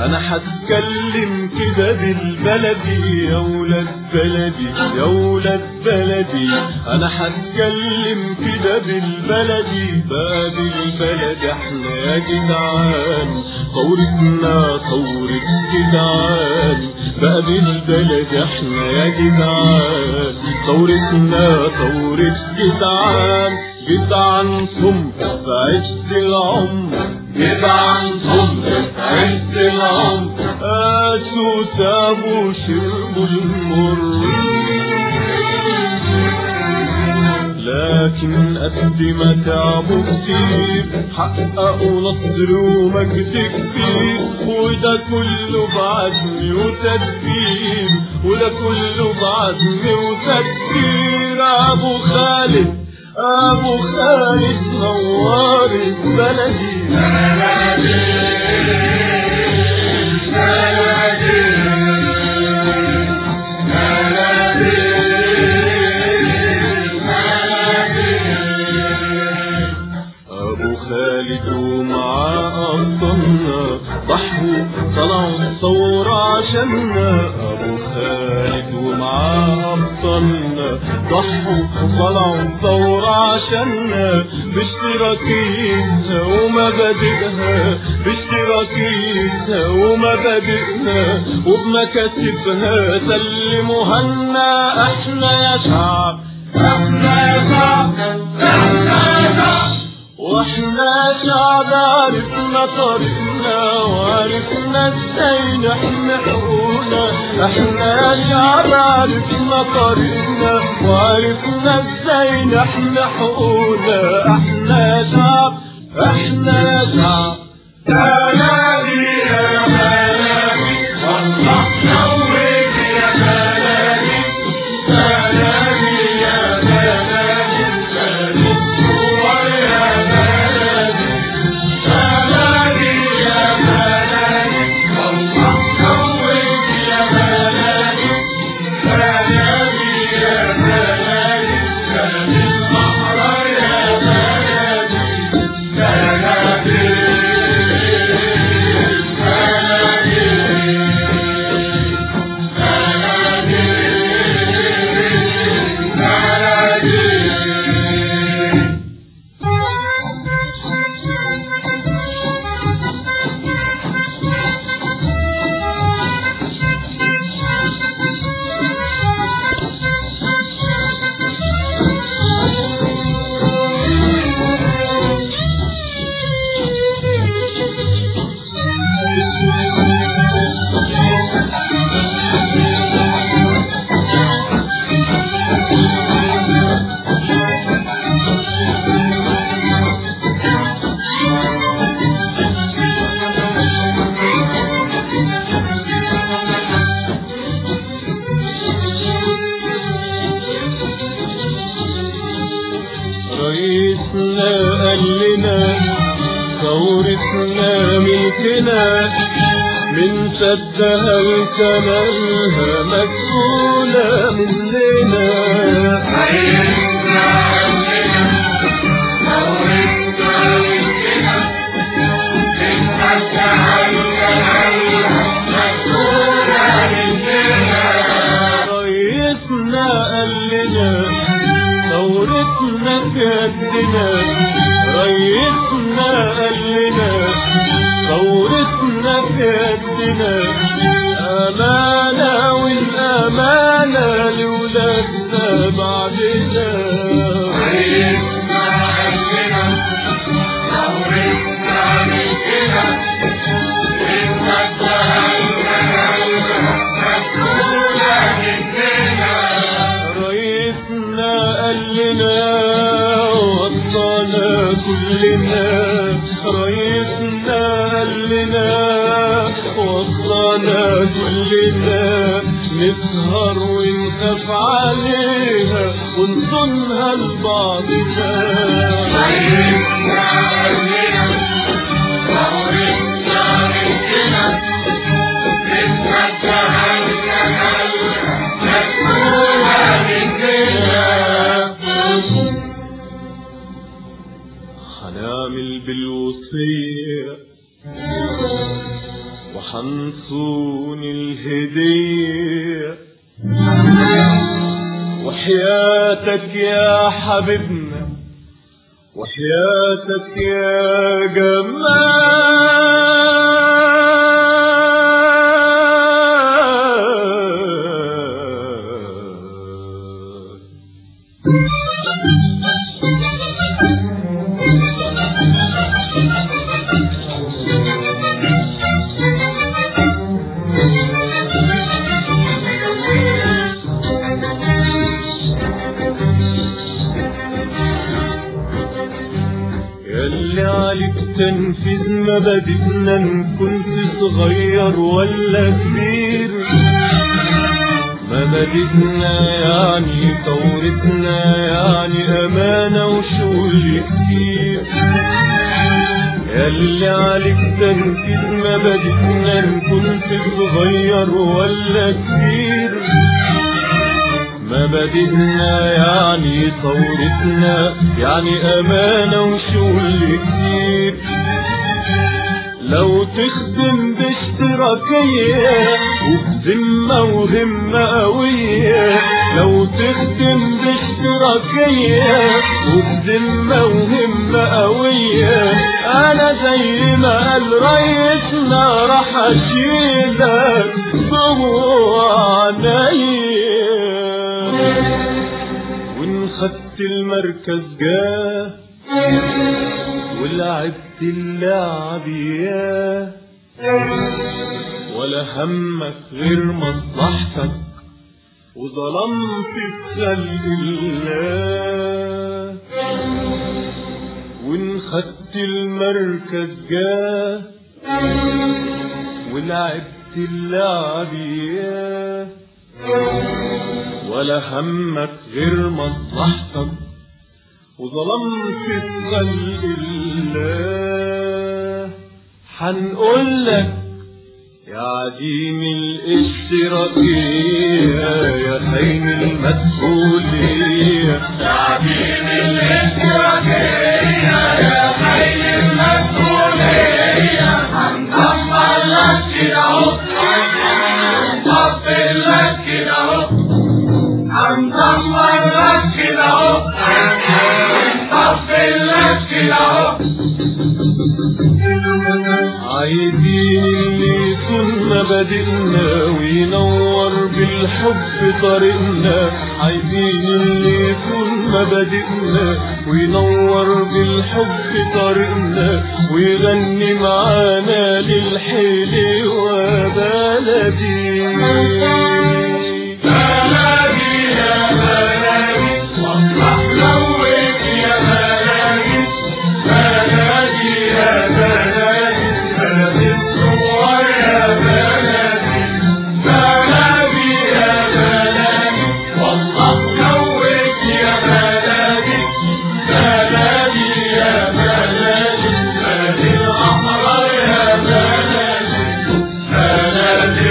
انا هتكلم كده بالبلدي يا ولاد بلدي يا ولاد بلدي انا هتكلم كده بالبلدي بقى بالبلد احنا يا جدعان ثورتنا ثورة جدعان بقى بالبلد احنا يا جدعان ثورتنا ثورة جدعان جدعان صم في عز العمر جدعان صم في عز العمر قاسوا تابوا شربوا المر لكن قد ما تعبوا كتير حققوا نصر ومجد كبير وده كله بعزم وتدبير وده كله بعزم وتدبير ابو خالد ابو خالد نوار بلدي ابو خالد ومعاه ابطالنا ضحوا طلعوا الثورة عشاننا ابو خالد ومعاه ابطالنا ضحوا طلعوا الثورة عشاننا باشتراكيتها ومبادئها باشتراكيتها ومبادئها وبمكاتبها سلموها لنا احنا يا شعب احنا يا شعب احنا يا شعب واحنا شعب عرفنا طريقنا وعرفنا ازاي نحمي حقوقنا احنا شعب عرفنا طريقنا وعرفنا ازاي نحمي حقوقنا احنا شعب احنا شعب بلدي يا بلدي والله نورك يا بلدي بلدي يا بلدي بلدي صور يا بلدي بلدي يا بلدي والله نورك يا بلدي بلدي يا بلدي بلدي الصحراء يا بلدي رئيسنا قال لنا ثورتنا ملكنا من شدها لكمالها مسؤولة مننا رئيسنا قال لنا ثورتنا في يدنا رئيسنا قال لنا ثورتنا في يدنا أمانة والأمانة لولادنا بعدنا رئيسنا قال لنا ثورتنا ملكنا رئيسنا قال لنا وصانا كلنا رئيسنا قال لنا وصانا كلنا نسهر ونخاف عليها ونصونها لبعضنا رئيسنا قال لنا ثورتنا ملكنا هنعمل بالوصية وحنصون الهدية وحياتك يا حبيبنا وحياتك يا جمال ياللي عليك تنفيذ مبادئنا ان كنت صغير ولا كبير مبادئنا يعني ثورتنا يعني امانة وشغل كتير ياللي عليك تنفيذ مبادئنا ان كنت صغير ولا كبير مبادئنا يعني ثورتنا يعني أمانة وشغل كتير لو تخدم باشتراكية وبذمة وهمة قوية لو تخدم باشتراكية وبذمة وهمة قوية أنا زي ما قال ريسنا راح أشيلك جوه عينيا وإن خدت المركز جاه ولعبت اللعب ياه ولا همك غير مصلحتك وظلمت في خلق الله وإن خدت المركز جاه ولعبت اللعب ياه ولا همك غير مصلحتك وظلمت في خلق الله حنقول لك يا عديم الاشتراكية يا خاين المسؤولية يا عديم الاشتراكية يا خاين المسؤولية هندمر لك كده اهو هنطبل لك كده اهو هندمر لك كده اهو هنطبل لك كده اهو عايزين اللي يكون مبادئنا وينور بالحب طريقنا عايزين اللي يكون مبادئنا وينور بالحب طريقنا ويغني معانا للحيل وبلدي بلدي يا بلدي واصلح لوك يا بلدي بلدي يا بلدي بلدي الصور يا بلدي بلدي يا بلدي واصلح لوك يا بلدي بلدي يا بلدي بلدي الأحرار يا بلدي بلدي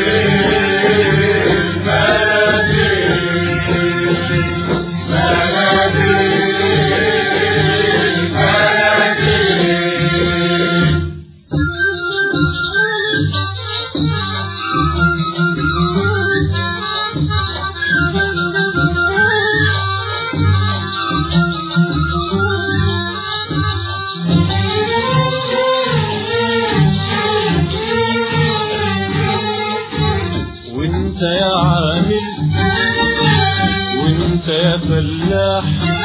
وانت يا عامل وانت يا فلاح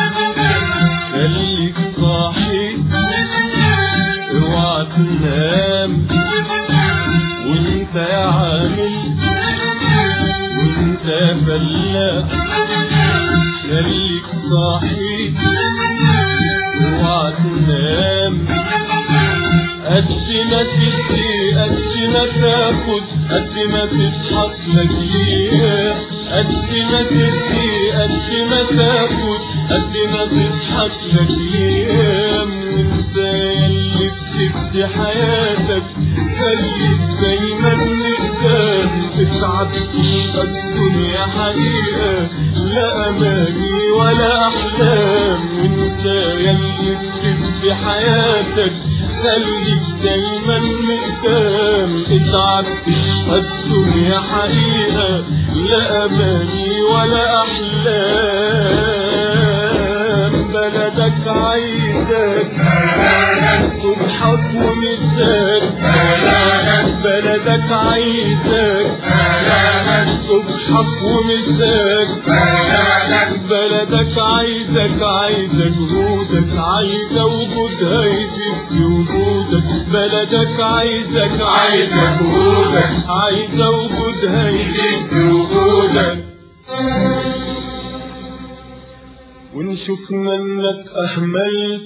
خليك صاحي اوعى تنام وانت يا عامل وانت يا فلاح خليك صاحي اوعى تنام قد ما تدي قد ما تاخد قد ما تضحك لك ليه قد ما تدي قد ما تاخد قد ما تضحك لك ليه وانت ياللي بتبدي حياتك خليك دايما قدام تتعب تبقى الدنيا حقيقة لا أماني ولا أحلام وانت ياللي بتبدي حياتك خليك دايما مهتم اتعب اشهد الدنيا حقيقة لا أماني ولا أحلام بلدك عايزك تضحك ومزاج بلدك عايزك تضحك ومزاج بلدك عايزك عايزة جهودك عايزة وجودها يزيد في وجودك بلدك عايزك عايزة جهودك عايزة وجودها يزيد في وجودك وإن شفنا إنك أهملت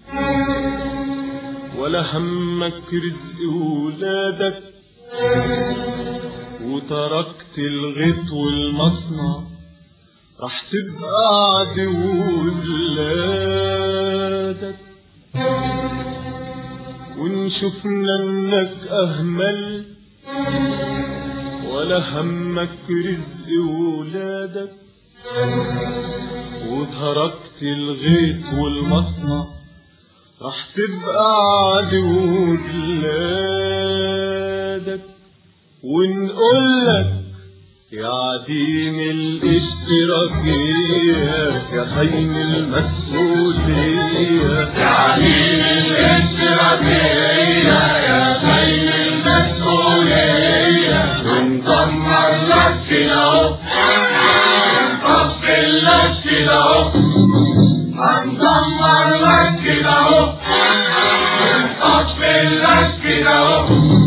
ولا همك رزق ولادك وتركت الغيط والمصنع راح تبقى عدو ولادك وإن شفنا إنك أهمل ولا همك رزق ولادك وتركت الغيط والمصنع راح تبقى عدو بلادك ونقولك يا عديم الاشتراكية يا خاين المسؤولية يا عديم الاشتراكية يا خير المسؤولية وندمر لك كده اهو نطفي لك كده اهو هندمر لك كده اهو نطفي لك كده اهو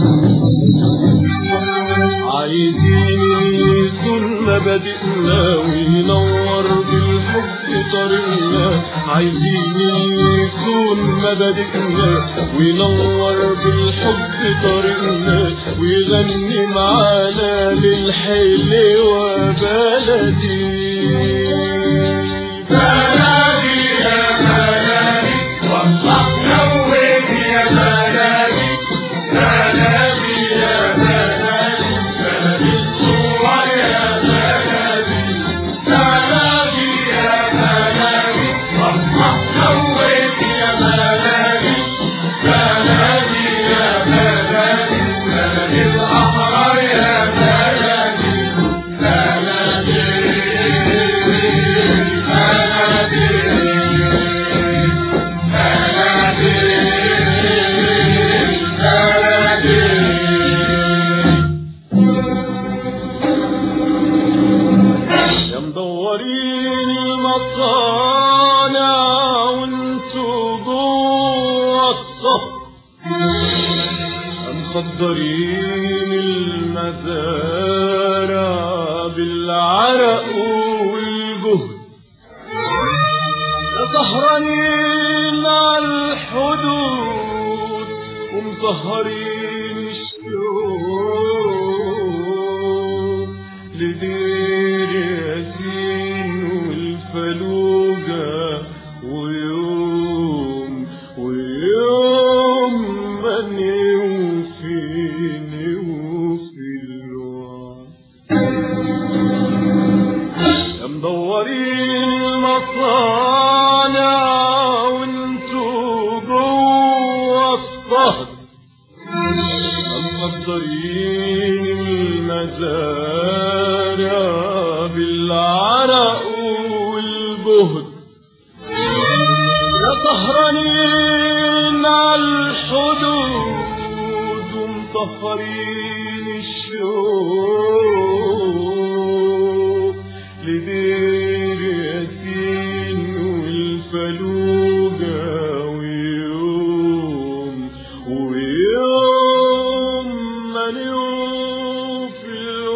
عايزين يكون مبادئنا وينور بالحب طريقنا عايزين يكون مبادئنا وينور بالحب طريقنا ويغني معانا للحلوة بلدي بلدي يا بلدي والله نوّد يا بلدي بلدي يا بلدي بلدي الصور يا بلدي بلدي يا بلدي والله نوّد يا بلدي بلدي يا بلدي بلدي الأحرار يا بلدي يا مدورين المصانع وانتو جوا الصف مخدرين المزارع بالعرق والجهد يا سهرانين على الحدود ومسهرين الشوق لدير ياسين والفلوجة ويوم ويوم من يوفيني وفي الوعد يا مدورين المصانع وانتو جوا الصهد مقدرين المزارع بالعرق والجهد يا سهرانين على الحدود ومطهرين الشوق لدير ياسين والفلوجة ويوم ويوم ما نوفي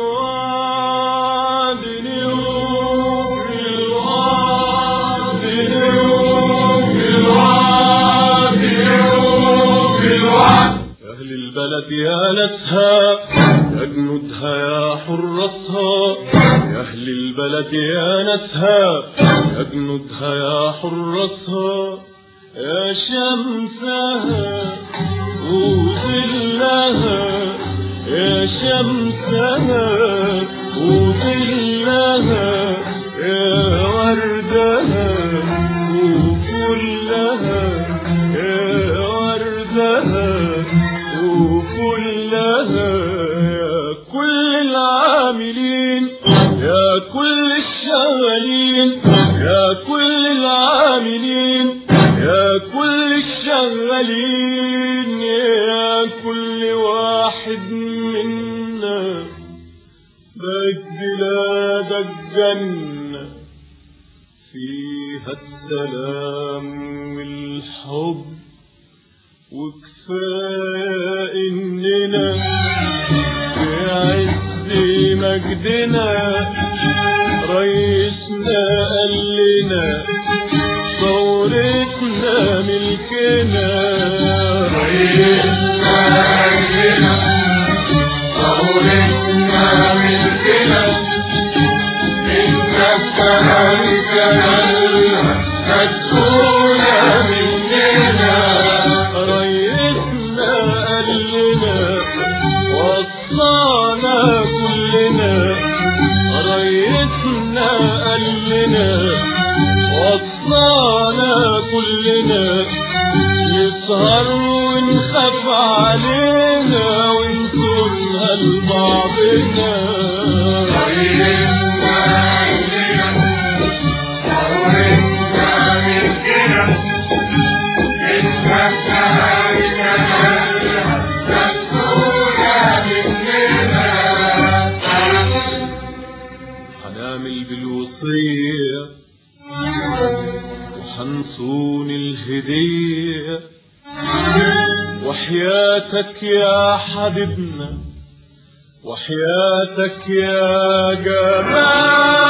الوعد نوفي الوعد نوفي الوعد نوفي الوعد أهل البلد يا ناسها يا جنودها يا حراسها يا أهل البلد يا ناسها يا جنودها يا حراسها يا شمسها وظلها يا شمسها وظلها يا وردها وكلها يا وردها العاملين يا كل الشغالين يا كل العاملين يا كل الشغالين يا كل واحد منا بجلاد الجنة فيها السلام والحب وكفاية إننا في عز مجدنا رئيسنا قال لنا ثورتنا ملكنا رئيسنا عندنا ثورتنا ملكنا إنك تهلكنا مسؤولة مننا رئيسنا قال لنا وصانا كلنا رئيسنا قال لنا وصانا كلنا نسهر ونخاف علينا ونصونها لبعضنا رئيسنا عندنا ثورتنا ملكنا إنك تهلكنا مسؤولة مننا هنعمل بالوصية وحنصون الهدية وحياتك يا حبيبنا وحياتك يا جمال